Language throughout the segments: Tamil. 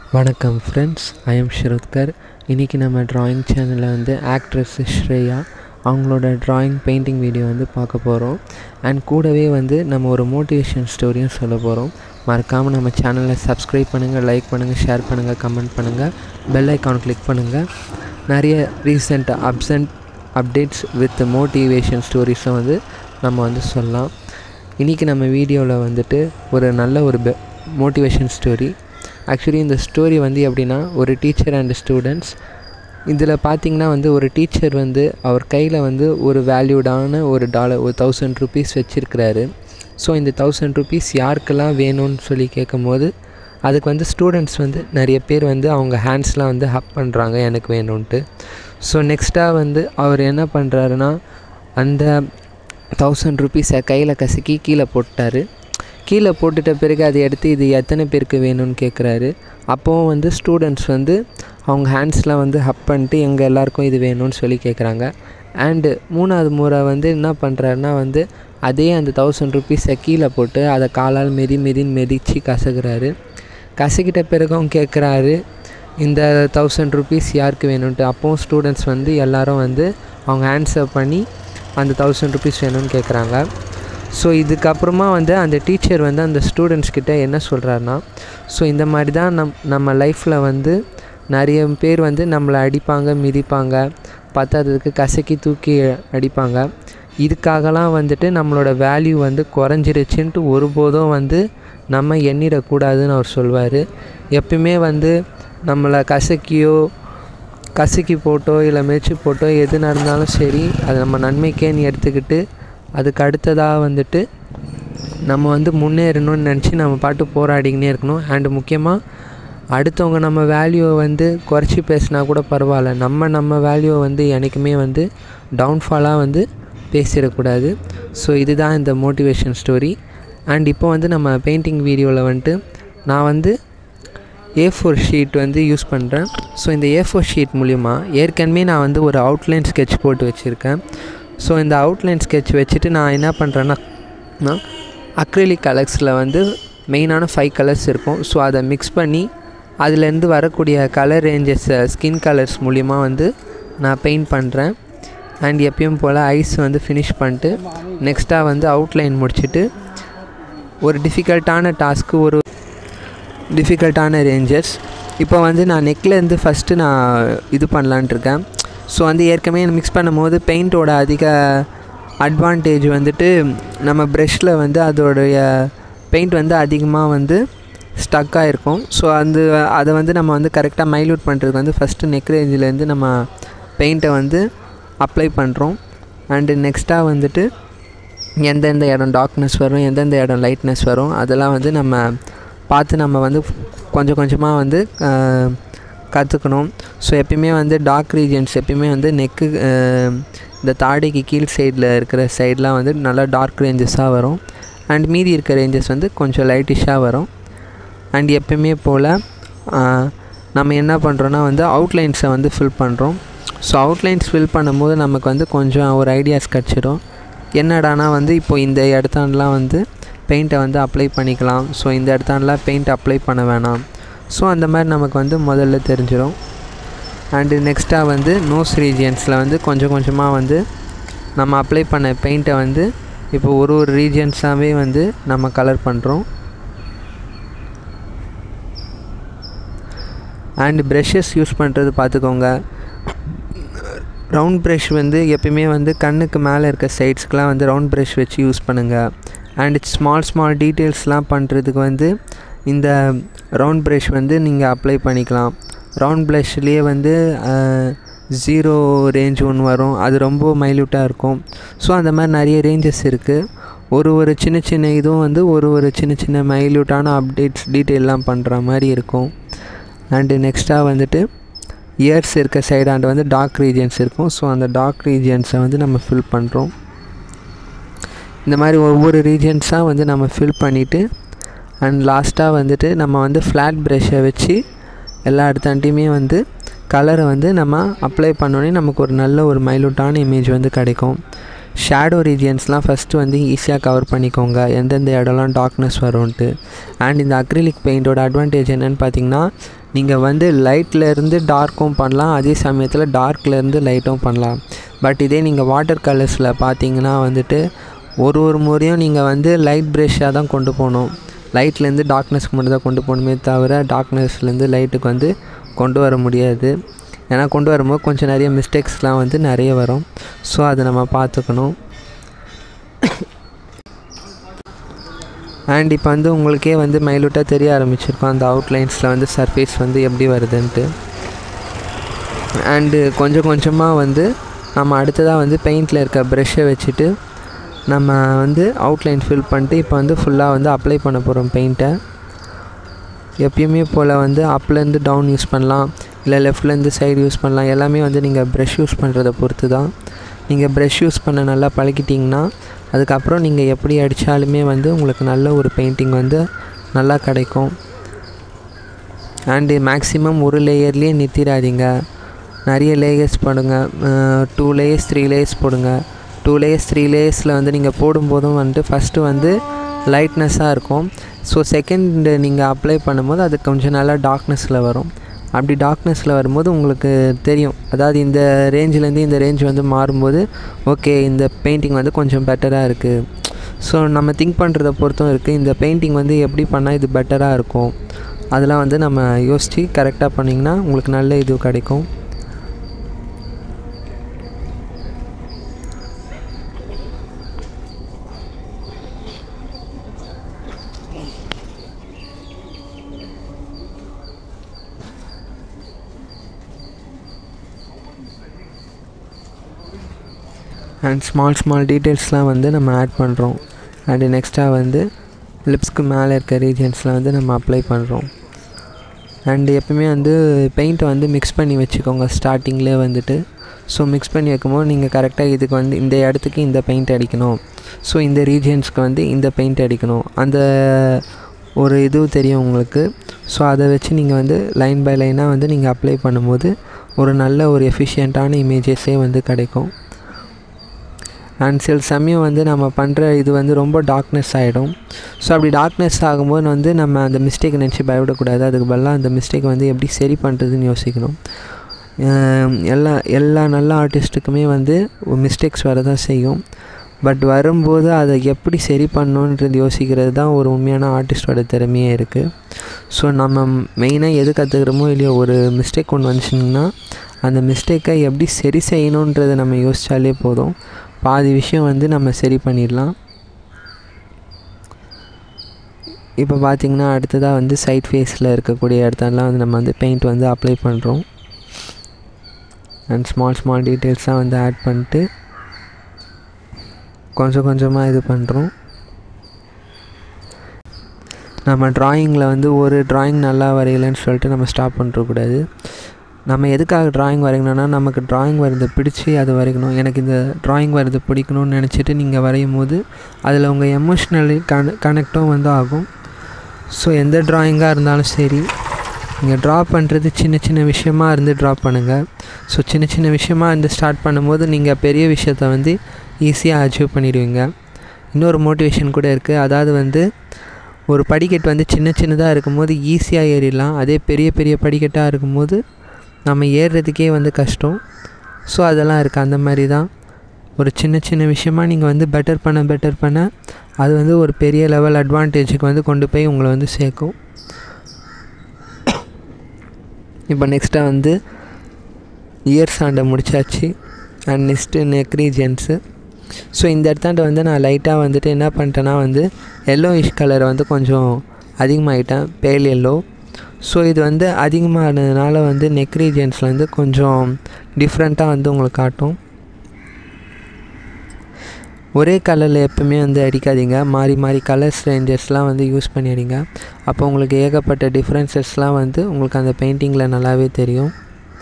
வணக்கம் ஃப்ரெண்ட்ஸ் ஐ எம் ஷிரோத்கர் இன்றைக்கி நம்ம ட்ராயிங் சேனலில் வந்து ஆக்ட்ரஸ் ஸ்ரேயா அவங்களோட ட்ராயிங் பெயிண்டிங் வீடியோ வந்து பார்க்க போகிறோம் அண்ட் கூடவே வந்து நம்ம ஒரு மோட்டிவேஷன் ஸ்டோரியும் சொல்ல போகிறோம் மறக்காமல் நம்ம சேனலை சப்ஸ்கிரைப் பண்ணுங்கள் லைக் பண்ணுங்கள் ஷேர் பண்ணுங்கள் கமெண்ட் பண்ணுங்கள் பெல் ஐக்கான் கிளிக் பண்ணுங்கள் நிறைய recent absent updates with motivation ஸ்டோரிஸும் வந்து நம்ம வந்து சொல்லலாம் இன்றைக்கி நம்ம வீடியோவில் வந்துட்டு ஒரு நல்ல ஒரு பெ மோட்டிவேஷன் ஸ்டோரி ஆக்சுவலி இந்த ஸ்டோரி வந்து எப்படின்னா ஒரு டீச்சர் அண்ட் ஸ்டூடெண்ட்ஸ் இதில் பார்த்தீங்கன்னா வந்து ஒரு டீச்சர் வந்து அவர் கையில் வந்து ஒரு வேல்யூடான ஒரு டாலர் ஒரு தௌசண்ட் ருபீஸ் வச்சுருக்கிறாரு ஸோ இந்த தௌசண்ட் ருபீஸ் யாருக்கெல்லாம் வேணும்னு சொல்லி கேட்கும்போது அதுக்கு வந்து ஸ்டூடெண்ட்ஸ் வந்து நிறைய பேர் வந்து அவங்க ஹேண்ட்ஸ்லாம் வந்து ஹப் பண்ணுறாங்க எனக்கு வேணும்ன்ட்டு ஸோ நெக்ஸ்ட்டாக வந்து அவர் என்ன பண்ணுறாருன்னா அந்த தௌசண்ட் ருபீஸை கையில் கசக்கி கீழே போட்டார் கீழே போட்டுட்ட பிறகு அதை எடுத்து இது எத்தனை பேருக்கு வேணும்னு கேட்குறாரு அப்போவும் வந்து ஸ்டூடெண்ட்ஸ் வந்து அவங்க ஹேண்ட்ஸ்லாம் வந்து ஹப் பண்ணிட்டு எங்கள் எல்லாருக்கும் இது வேணும்னு சொல்லி கேட்குறாங்க அண்டு மூணாவது முறை வந்து என்ன பண்ணுறாருன்னா வந்து அதே அந்த தௌசண்ட் ருபீஸை கீழே போட்டு அதை காலால் மெதி மெதின்னு மெதித்து கசக்குறாரு கசக்கிட்ட பிறகும் கேட்குறாரு இந்த தௌசண்ட் ருபீஸ் யாருக்கு வேணும்ன்ட்டு அப்போவும் ஸ்டூடெண்ட்ஸ் வந்து எல்லோரும் வந்து அவங்க ஆன்சர் பண்ணி அந்த தௌசண்ட் ருபீஸ் வேணும்னு கேட்குறாங்க ஸோ இதுக்கப்புறமா வந்து அந்த டீச்சர் வந்து அந்த ஸ்டூடெண்ட்ஸ் கிட்ட என்ன சொல்கிறாருன்னா ஸோ இந்த மாதிரி தான் நம் நம்ம லைஃப்பில் வந்து நிறைய பேர் வந்து நம்மளை அடிப்பாங்க மிதிப்பாங்க பத்தாததுக்கு கசக்கி தூக்கி அடிப்பாங்க இதுக்காகலாம் வந்துட்டு நம்மளோட வேல்யூ வந்து குறைஞ்சிருச்சுன்ட்டு ஒருபோதும் வந்து நம்ம எண்ணிடக்கூடாதுன்னு அவர் சொல்வார் எப்பயுமே வந்து நம்மளை கசக்கியோ கசக்கி போட்டோ இல்லை மெச்சு போட்டோ எது நடந்தாலும் சரி அது நம்ம நன்மைக்கேன்னு எடுத்துக்கிட்டு அதுக்கு அடுத்ததாக வந்துட்டு நம்ம வந்து முன்னேறணும்னு நினச்சி நம்ம பாட்டு போராடிக்கினே இருக்கணும் அண்டு முக்கியமாக அடுத்தவங்க நம்ம வேல்யூவை வந்து குறைச்சி பேசினா கூட பரவாயில்ல நம்ம நம்ம வேல்யூவை வந்து என்றைக்குமே வந்து டவுன்ஃபாலாக வந்து பேசிடக்கூடாது ஸோ இதுதான் இந்த மோட்டிவேஷன் ஸ்டோரி அண்ட் இப்போ வந்து நம்ம பெயிண்டிங் வீடியோவில் வந்துட்டு நான் வந்து ஏ ஃபோர் ஷீட் வந்து யூஸ் பண்ணுறேன் ஸோ இந்த ஏ ஃபோர் ஷீட் மூலிமா ஏற்கனவே நான் வந்து ஒரு அவுட்லைன் ஸ்கெட்ச் போட்டு வச்சுருக்கேன் ஸோ இந்த அவுட்லைன் ஸ்கெட்ச் வச்சுட்டு நான் என்ன பண்ணுறேன்னா அக்ரிலிக் கலர்ஸில் வந்து மெயினான ஃபைவ் கலர்ஸ் இருக்கும் ஸோ அதை மிக்ஸ் பண்ணி அதுலேருந்து வரக்கூடிய கலர் ரேஞ்சஸை ஸ்கின் கலர்ஸ் மூலிமா வந்து நான் பெயிண்ட் பண்ணுறேன் அண்ட் எப்பயும் போல் ஐஸ் வந்து ஃபினிஷ் பண்ணிட்டு நெக்ஸ்ட்டாக வந்து அவுட்லைன் முடிச்சுட்டு ஒரு டிஃபிகல்ட்டான டாஸ்க்கு ஒரு டிஃபிகல்ட்டான ரேஞ்சஸ் இப்போ வந்து நான் நெக்லேருந்து ஃபஸ்ட்டு நான் இது பண்ணலான்ட்டு இருக்கேன் ஸோ வந்து ஏற்கனவே மிக்ஸ் பண்ணும்போது பெயிண்ட்டோட அதிக அட்வான்டேஜ் வந்துட்டு நம்ம ப்ரெஷ்ஷில் வந்து அதோடைய பெயிண்ட் வந்து அதிகமாக வந்து ஸ்டக்காக இருக்கும் ஸோ அந்த அதை வந்து நம்ம வந்து கரெக்டாக மைல்யூட் பண்ணுறதுக்கு வந்து ஃபஸ்ட்டு நெக் ரேஞ்சிலேருந்து நம்ம பெயிண்ட்டை வந்து அப்ளை பண்ணுறோம் அண்டு நெக்ஸ்ட்டாக வந்துட்டு எந்தெந்த இடம் டார்க்னஸ் வரும் எந்தெந்த இடம் லைட்னஸ் வரும் அதெல்லாம் வந்து நம்ம பார்த்து நம்ம வந்து கொஞ்சம் கொஞ்சமாக வந்து கற்றுக்கணும் ஸோ எப்பயுமே வந்து டார்க் ரீஜன்ஸ் எப்பயுமே வந்து நெக்கு இந்த தாடிக்கு கீழ் சைடில் இருக்கிற சைட்லாம் வந்து நல்லா டார்க் ரேஞ்சஸாக வரும் அண்ட் மீதி இருக்க ரேஞ்சஸ் வந்து கொஞ்சம் லைட்டிஷாக வரும் அண்ட் எப்பயுமே போல் நம்ம என்ன பண்ணுறோன்னா வந்து அவுட்லைன்ஸை வந்து ஃபில் பண்ணுறோம் ஸோ அவுட்லைன்ஸ் ஃபில் பண்ணும்போது நமக்கு வந்து கொஞ்சம் ஒரு ஐடியாஸ் கிடச்சிடும் என்னடானா வந்து இப்போது இந்த இடத்தாண்டலாம் வந்து பெயிண்ட்டை வந்து அப்ளை பண்ணிக்கலாம் ஸோ இந்த இடத்தாண்டலாம் பெயிண்ட் அப்ளை பண்ண வேணாம் ஸோ அந்த மாதிரி நமக்கு வந்து முதல்ல தெரிஞ்சிடும் அண்டு நெக்ஸ்ட்டாக வந்து நோஸ் ரீஜியன்ஸில் வந்து கொஞ்சம் கொஞ்சமாக வந்து நம்ம அப்ளை பண்ண பெயிண்ட்டை வந்து இப்போ ஒரு ஒரு ரீஜியன்ஸாகவே வந்து நம்ம கலர் பண்ணுறோம் அண்டு ப்ரெஷ்ஷஸ் யூஸ் பண்ணுறது பார்த்துக்கோங்க ரவுண்ட் ப்ரெஷ் வந்து எப்பயுமே வந்து கண்ணுக்கு மேலே இருக்க சைட்ஸ்க்கெலாம் வந்து ரவுண்ட் ப்ரெஷ் வச்சு யூஸ் பண்ணுங்கள் அண்ட் ஸ்மால் ஸ்மால் டீட்டெயில்ஸ்லாம் பண்ணுறதுக்கு வந்து இந்த ரவுண்ட் ப்ரெஷ் வந்து நீங்கள் அப்ளை பண்ணிக்கலாம் ரவுண்ட் ப்ரெஷ்லேயே வந்து ஜீரோ ரேஞ்ச் ஒன்று வரும் அது ரொம்ப மைல்யூட்டாக இருக்கும் ஸோ அந்த மாதிரி நிறைய ரேஞ்சஸ் இருக்குது ஒரு ஒரு சின்ன சின்ன இதுவும் வந்து ஒரு ஒரு சின்ன சின்ன மைல்யூட்டான அப்டேட்ஸ் டீட்டெயிலெலாம் பண்ணுற மாதிரி இருக்கும் அண்டு நெக்ஸ்ட்டாக வந்துட்டு இயர்ஸ் இருக்க சைடாண்டு வந்து டார்க் ரீஜியன்ஸ் இருக்கும் ஸோ அந்த டார்க் ரீஜியன்ஸை வந்து நம்ம ஃபில் பண்ணுறோம் இந்த மாதிரி ஒவ்வொரு ரீஜியன்ஸாக வந்து நம்ம ஃபில் பண்ணிவிட்டு அண்ட் லாஸ்ட்டாக வந்துட்டு நம்ம வந்து ஃப்ளாட் ப்ரெஷ்ஷை வச்சு எல்லா இடத்தாண்டையுமே வந்து கலரை வந்து நம்ம அப்ளை பண்ணோன்னே நமக்கு ஒரு நல்ல ஒரு மைலூட்டான இமேஜ் வந்து கிடைக்கும் ஷேடோ ரீஜியன்ஸ்லாம் ஃபஸ்ட்டு வந்து ஈஸியாக கவர் பண்ணிக்கோங்க எந்தெந்த இடம்லாம் டார்க்னஸ் வரும்ன்ட்டு அண்ட் இந்த அக்ரிலிக் பெயிண்டோட அட்வான்டேஜ் என்னென்னு பார்த்தீங்கன்னா நீங்கள் வந்து லைட்லேருந்து டார்க்கும் பண்ணலாம் அதே சமயத்தில் டார்க்லேருந்து லைட்டும் பண்ணலாம் பட் இதே நீங்கள் வாட்டர் கலர்ஸில் பார்த்தீங்கன்னா வந்துட்டு ஒரு ஒரு முறையும் நீங்கள் வந்து லைட் ப்ரெஷ்ஷாக தான் கொண்டு போகணும் லைட்லேருந்து டார்க்னஸ்க்கு மட்டும் தான் கொண்டு போகணுமே தவிர டார்க்னஸ்லேருந்து லைட்டுக்கு வந்து கொண்டு வர முடியாது ஏன்னா கொண்டு வரும்போது கொஞ்சம் நிறைய மிஸ்டேக்ஸ்லாம் வந்து நிறைய வரும் ஸோ அதை நம்ம பார்த்துக்கணும் அண்ட் இப்போ வந்து உங்களுக்கே வந்து மைலூட்டாக தெரிய ஆரம்பிச்சிருக்கோம் அந்த அவுட்லைன்ஸில் வந்து சர்ஃபேஸ் வந்து எப்படி வருதுன்ட்டு அண்டு கொஞ்சம் கொஞ்சமாக வந்து நம்ம அடுத்ததாக வந்து பெயிண்டில் இருக்க ப்ரெஷ்ஷை வச்சுட்டு நம்ம வந்து அவுட்லைன் ஃபில் பண்ணிட்டு இப்போ வந்து ஃபுல்லாக வந்து அப்ளை பண்ண போகிறோம் பெயிண்ட்டை எப்பயுமே போல் வந்து அப்லேருந்து டவுன் யூஸ் பண்ணலாம் இல்லை லெஃப்ட்லேருந்து சைடு யூஸ் பண்ணலாம் எல்லாமே வந்து நீங்கள் ப்ரெஷ் யூஸ் பண்ணுறதை பொறுத்து தான் நீங்கள் ப்ரெஷ் யூஸ் பண்ண நல்லா பழகிட்டிங்கன்னா அதுக்கப்புறம் நீங்கள் எப்படி அடித்தாலுமே வந்து உங்களுக்கு நல்ல ஒரு பெயிண்டிங் வந்து நல்லா கிடைக்கும் அண்டு மேக்ஸிமம் ஒரு லேயர்லேயே நிறுத்திடாதீங்க நிறைய லேயர்ஸ் போடுங்க டூ லேயர்ஸ் த்ரீ லேயர்ஸ் போடுங்க டூ லேயர்ஸ் த்ரீ லேயர்ஸில் வந்து நீங்கள் போடும்போதும் வந்துட்டு ஃபஸ்ட்டு வந்து லைட்னஸ்ஸாக இருக்கும் ஸோ செகண்ட் நீங்கள் அப்ளை பண்ணும்போது அது கொஞ்சம் நல்லா டார்க்னஸில் வரும் அப்படி டார்க்னஸில் வரும்போது உங்களுக்கு தெரியும் அதாவது இந்த ரேஞ்சிலேருந்து இந்த ரேஞ்ச் வந்து மாறும்போது ஓகே இந்த பெயிண்டிங் வந்து கொஞ்சம் பெட்டராக இருக்குது ஸோ நம்ம திங்க் பண்ணுறத பொறுத்தும் இருக்குது இந்த பெயிண்டிங் வந்து எப்படி பண்ணால் இது பெட்டராக இருக்கும் அதெல்லாம் வந்து நம்ம யோசித்து கரெக்டாக பண்ணிங்கன்னா உங்களுக்கு நல்ல இது கிடைக்கும் அண்ட் ஸ்மால் ஸ்மால் டீட்டெயில்ஸ்லாம் வந்து நம்ம ஆட் பண்ணுறோம் அண்டு நெக்ஸ்ட்டாக வந்து லிப்ஸ்க்கு மேலே இருக்க ரீஜன்ஸில் வந்து நம்ம அப்ளை பண்ணுறோம் அண்டு எப்பவுமே வந்து பெயிண்ட்டை வந்து மிக்ஸ் பண்ணி வச்சுக்கோங்க ஸ்டார்டிங்லேயே வந்துட்டு ஸோ மிக்ஸ் பண்ணி வைக்கும்போது நீங்கள் கரெக்டாக இதுக்கு வந்து இந்த இடத்துக்கு இந்த பெயிண்ட் அடிக்கணும் ஸோ இந்த ரீஜன்ஸ்க்கு வந்து இந்த பெயிண்ட் அடிக்கணும் அந்த ஒரு இது தெரியும் உங்களுக்கு ஸோ அதை வச்சு நீங்கள் வந்து லைன் பை லைனாக வந்து நீங்கள் அப்ளை பண்ணும்போது ஒரு நல்ல ஒரு எஃபிஷியண்ட்டான இமேஜஸே வந்து கிடைக்கும் அண்ட் சில சமயம் வந்து நம்ம பண்ணுற இது வந்து ரொம்ப டார்க்னஸ் ஆகிடும் ஸோ அப்படி டார்க்னஸ் ஆகும்போது வந்து நம்ம அந்த மிஸ்டேக் நினச்சி பயப்படக்கூடாது அதுக்கு பதிலாக அந்த மிஸ்டேக் வந்து எப்படி சரி பண்ணுறதுன்னு யோசிக்கணும் எல்லா எல்லா நல்ல ஆர்டிஸ்ட்டுக்குமே வந்து மிஸ்டேக்ஸ் வர தான் செய்யும் பட் வரும்போது அதை எப்படி சரி பண்ணணுன்றது யோசிக்கிறது தான் ஒரு உண்மையான ஆர்டிஸ்டோட திறமையே இருக்குது ஸோ நம்ம மெயினாக எது கற்றுக்கிறோமோ இல்லையோ ஒரு மிஸ்டேக் ஒன்று வந்துச்சுன்னா அந்த மிஸ்டேக்கை எப்படி சரி செய்யணுன்றதை நம்ம யோசித்தாலே போதும் பாதி விஷயம் வந்து நம்ம சரி பண்ணிடலாம் இப்போ பார்த்திங்கன்னா அடுத்ததாக வந்து சைட் ஃபேஸில் இருக்கக்கூடிய இடத்தெல்லாம் வந்து நம்ம வந்து பெயிண்ட் வந்து அப்ளை பண்ணுறோம் அண்ட் ஸ்மால் ஸ்மால் டீட்டெயில்ஸாக வந்து ஆட் பண்ணிட்டு கொஞ்சம் கொஞ்சமாக இது பண்ணுறோம் நம்ம ட்ராயிங்கில் வந்து ஒரு ட்ராயிங் நல்லா வரையலைன்னு சொல்லிட்டு நம்ம ஸ்டாப் பண்ணுறக்கூடாது நம்ம எதுக்காக ட்ராயிங் வரையணும்னா நமக்கு ட்ராயிங் வரைந்த பிடிச்சி அது வரைக்கணும் எனக்கு இந்த ட்ராயிங் வரைது பிடிக்கணும்னு நினச்சிட்டு நீங்கள் வரையும் போது அதில் உங்கள் எமோஷ்னலி கன கனெக்டும் வந்து ஆகும் ஸோ எந்த ட்ராயிங்காக இருந்தாலும் சரி நீங்கள் ட்ரா பண்ணுறது சின்ன சின்ன விஷயமா இருந்து ட்ரா பண்ணுங்கள் ஸோ சின்ன சின்ன விஷயமா இருந்து ஸ்டார்ட் பண்ணும்போது நீங்கள் பெரிய விஷயத்த வந்து ஈஸியாக அச்சீவ் பண்ணிடுவீங்க இன்னொரு மோட்டிவேஷன் கூட இருக்குது அதாவது வந்து ஒரு படிக்கட்டு வந்து சின்ன சின்னதாக இருக்கும்போது ஈஸியாக ஏறிடலாம் அதே பெரிய பெரிய படிக்கட்டாக இருக்கும்போது நம்ம ஏறுறதுக்கே வந்து கஷ்டம் ஸோ அதெல்லாம் இருக்குது அந்த மாதிரி தான் ஒரு சின்ன சின்ன விஷயமா நீங்கள் வந்து பெட்டர் பண்ண பெட்டர் பண்ண அது வந்து ஒரு பெரிய லெவல் அட்வான்டேஜுக்கு வந்து கொண்டு போய் உங்களை வந்து சேர்க்கும் இப்போ நெக்ஸ்ட்டாக வந்து இயர் சாண்டை முடிச்சாச்சு and next neck regions so இந்த இடத்தாண்ட வந்து நான் லைட்டாக வந்துட்டு என்ன பண்ணிட்டேன்னா வந்து எல்லோயிஷ் கலரை வந்து கொஞ்சம் அதிகமாகிட்டேன் பேல் எல்லோ ஸோ இது வந்து அதிகமானதுனால வந்து நெக் ரீஜன்ஸில் வந்து கொஞ்சம் டிஃப்ரெண்ட்டாக வந்து உங்களுக்கு காட்டும் ஒரே கலரில் எப்பவுமே வந்து அடிக்காதீங்க மாறி மாறி கலர்ஸ் ரேஞ்சஸ்லாம் வந்து யூஸ் பண்ணி அடிங்க அப்போ உங்களுக்கு ஏகப்பட்ட டிஃப்ரென்சஸ்லாம் வந்து உங்களுக்கு அந்த பெயிண்டிங்கில் நல்லாவே தெரியும்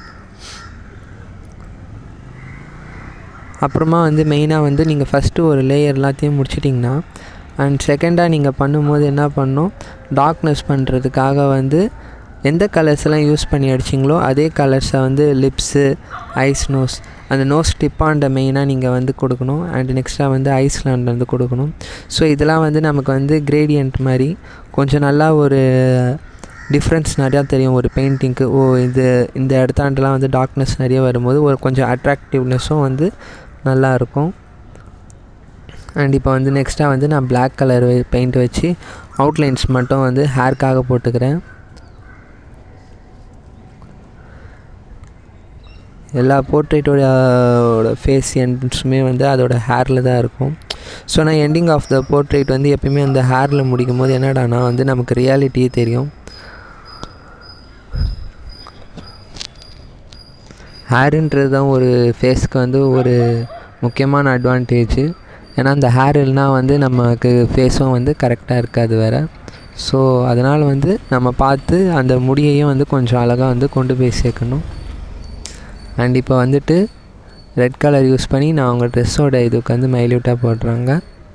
அப்புறமா வந்து மெயினாக வந்து நீங்கள் ஃபஸ்ட்டு ஒரு லேயர் எல்லாத்தையும் முடிச்சிட்டிங்கன்னா அண்ட் செகண்டாக நீங்கள் பண்ணும்போது என்ன பண்ணணும் டார்க்னஸ் பண்ணுறதுக்காக வந்து எந்த கலர்ஸ் எல்லாம் யூஸ் பண்ணி அடிச்சிங்களோ அதே கலர்ஸை வந்து லிப்ஸு ஐஸ் நோஸ் அந்த நோஸ் டிப்பாண்ட மெயினாக நீங்கள் வந்து கொடுக்கணும் அண்ட் நெக்ஸ்ட்டாக வந்து ஐஸ்லாண்ட் வந்து கொடுக்கணும் ஸோ இதெல்லாம் வந்து நமக்கு வந்து கிரேடியன்ட் மாதிரி கொஞ்சம் நல்லா ஒரு டிஃப்ரென்ஸ் நிறையா தெரியும் ஒரு பெயிண்டிங்க்கு ஓ இது இந்த இடத்தாண்டலாம் வந்து டார்க்னஸ் நிறைய வரும்போது ஒரு கொஞ்சம் அட்ராக்டிவ்னஸும் வந்து நல்லா இருக்கும் அண்ட் இப்போ வந்து நெக்ஸ்ட்டாக வந்து நான் Black கலர் பெயிண்ட் வச்சு அவுட்லைன்ஸ் மட்டும் வந்து ஹேர்க்காக போட்டுக்கிறேன் எல்லா போர்ட்ரேட்டோட ஃபேஸ் என்ட்ரன்ஸுமே வந்து அதோட ஹேரில் தான் இருக்கும் ஸோ நான் எண்டிங் ஆஃப் த போர்ட்ரேட் வந்து எப்பயுமே அந்த ஹேரில் முடிக்கும் போது என்னடானா வந்து நமக்கு ரியாலிட்டியே தெரியும் ஹேருன்றது தான் ஒரு ஃபேஸ்க்கு வந்து ஒரு முக்கியமான அட்வான்டேஜ் ஏன்னா அந்த ஹேர் இல்லைனா வந்து நமக்கு ஃபேஸும் வந்து கரெக்டாக இருக்காது வேறு ஸோ அதனால் வந்து நம்ம பார்த்து அந்த முடியையும் வந்து கொஞ்சம் அழகாக வந்து கொண்டு போய் சேர்க்கணும் அண்ட் இப்போ வந்துட்டு ரெட் கலர் யூஸ் பண்ணி நான் அவங்க ட்ரெஸ்ஸோட இதுக்கு வந்து மைல்யூட்டாக போடுறாங்க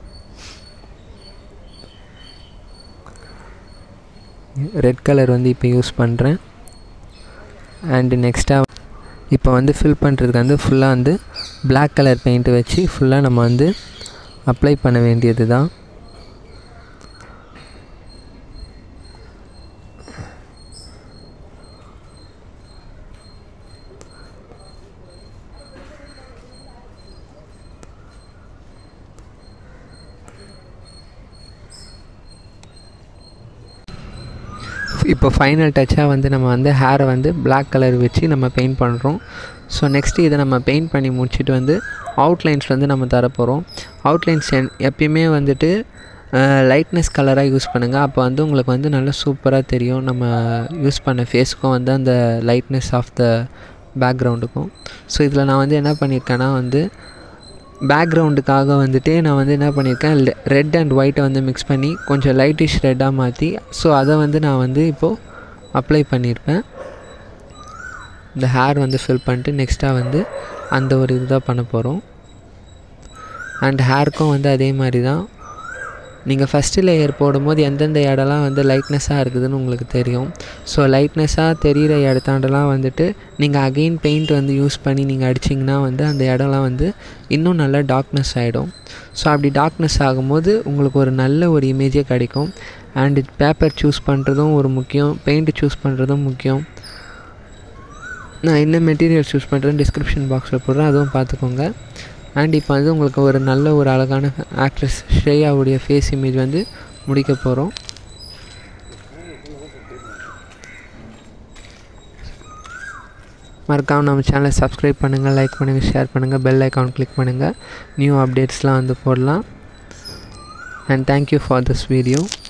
ரெட் கலர் வந்து இப்போ யூஸ் பண்ணுறேன் அண்டு நெக்ஸ்ட்டாக இப்போ வந்து ஃபில் பண்ணுறதுக்கு வந்து ஃபுல்லாக வந்து Black கலர் பெயிண்ட்டு வச்சு ஃபுல்லாக நம்ம வந்து அப்ளை பண்ண வேண்டியது தான் இப்போ ஃபைனல் டச்சாக வந்து நம்ம வந்து ஹேரை வந்து Black கலர் வச்சு நம்ம பெயிண்ட் பண்ணுறோம் ஸோ நெக்ஸ்ட்டு இதை நம்ம பெயிண்ட் பண்ணி முடிச்சுட்டு வந்து அவுட்லைன்ஸ் வந்து நம்ம தரப்போகிறோம் அவுட்லைன்ஸ் எப்பயுமே வந்துட்டு லைட்னஸ் கலராக யூஸ் பண்ணுங்கள் அப்போ வந்து உங்களுக்கு வந்து நல்லா சூப்பராக தெரியும் நம்ம யூஸ் பண்ண ஃபேஸ்க்கும் வந்து அந்த லைட்னஸ் ஆஃப் த பேக்ரவுண்டுக்கும் ஸோ இதில் நான் வந்து என்ன பண்ணியிருக்கேன்னா வந்து பேக்ரவுண்டுக்காக வந்துட்டு நான் வந்து என்ன பண்ணியிருக்கேன் ரெட் அண்ட் ஒயிட்டை வந்து மிக்ஸ் பண்ணி கொஞ்சம் லைட்டிஷ் ரெட்டாக மாற்றி ஸோ அதை வந்து நான் வந்து இப்போது அப்ளை பண்ணியிருப்பேன் இந்த ஹேர் வந்து ஃபில் பண்ணிட்டு நெக்ஸ்ட்டாக வந்து அந்த ஒரு இதுதான் பண்ண போகிறோம் அண்ட் ஹேருக்கும் வந்து அதே மாதிரி தான் நீங்கள் ஃபஸ்ட்டு லேயர் போடும்போது எந்தெந்த இடம்லாம் வந்து லைட்னஸாக இருக்குதுன்னு உங்களுக்கு தெரியும் ஸோ லைட்னஸாக தெரிகிற இடத்தாண்டெல்லாம் வந்துட்டு நீங்கள் அகெயின் பெயிண்ட் வந்து யூஸ் பண்ணி நீங்கள் அடிச்சிங்கன்னா வந்து அந்த இடம்லாம் வந்து இன்னும் நல்லா டார்க்னஸ் ஆகிடும் ஸோ அப்படி டார்க்னஸ் ஆகும்போது உங்களுக்கு ஒரு நல்ல ஒரு இமேஜே கிடைக்கும் அண்ட் பேப்பர் சூஸ் பண்ணுறதும் ஒரு முக்கியம் பெயிண்ட் சூஸ் பண்ணுறதும் முக்கியம் நான் என்ன மெட்டீரியல் சூஸ் பண்ணுறேன்னு டிஸ்கிரிப்ஷன் பாக்ஸில் போடுறேன் அதுவும் பார்த்துக்கோங்க அண்ட் இப்போ வந்து உங்களுக்கு ஒரு நல்ல ஒரு அழகான ஆக்ட்ரஸ் ஸ்ரேயாவுடைய ஃபேஸ் இமேஜ் வந்து முடிக்க போகிறோம் மறக்காமல் நம்ம சேனலை சப்ஸ்கிரைப் பண்ணுங்கள் லைக் பண்ணுங்கள் ஷேர் பண்ணுங்கள் பெல் ஐக்கான் கிளிக் பண்ணுங்கள் நியூ அப்டேட்ஸ்லாம் வந்து போடலாம் and thank you for this video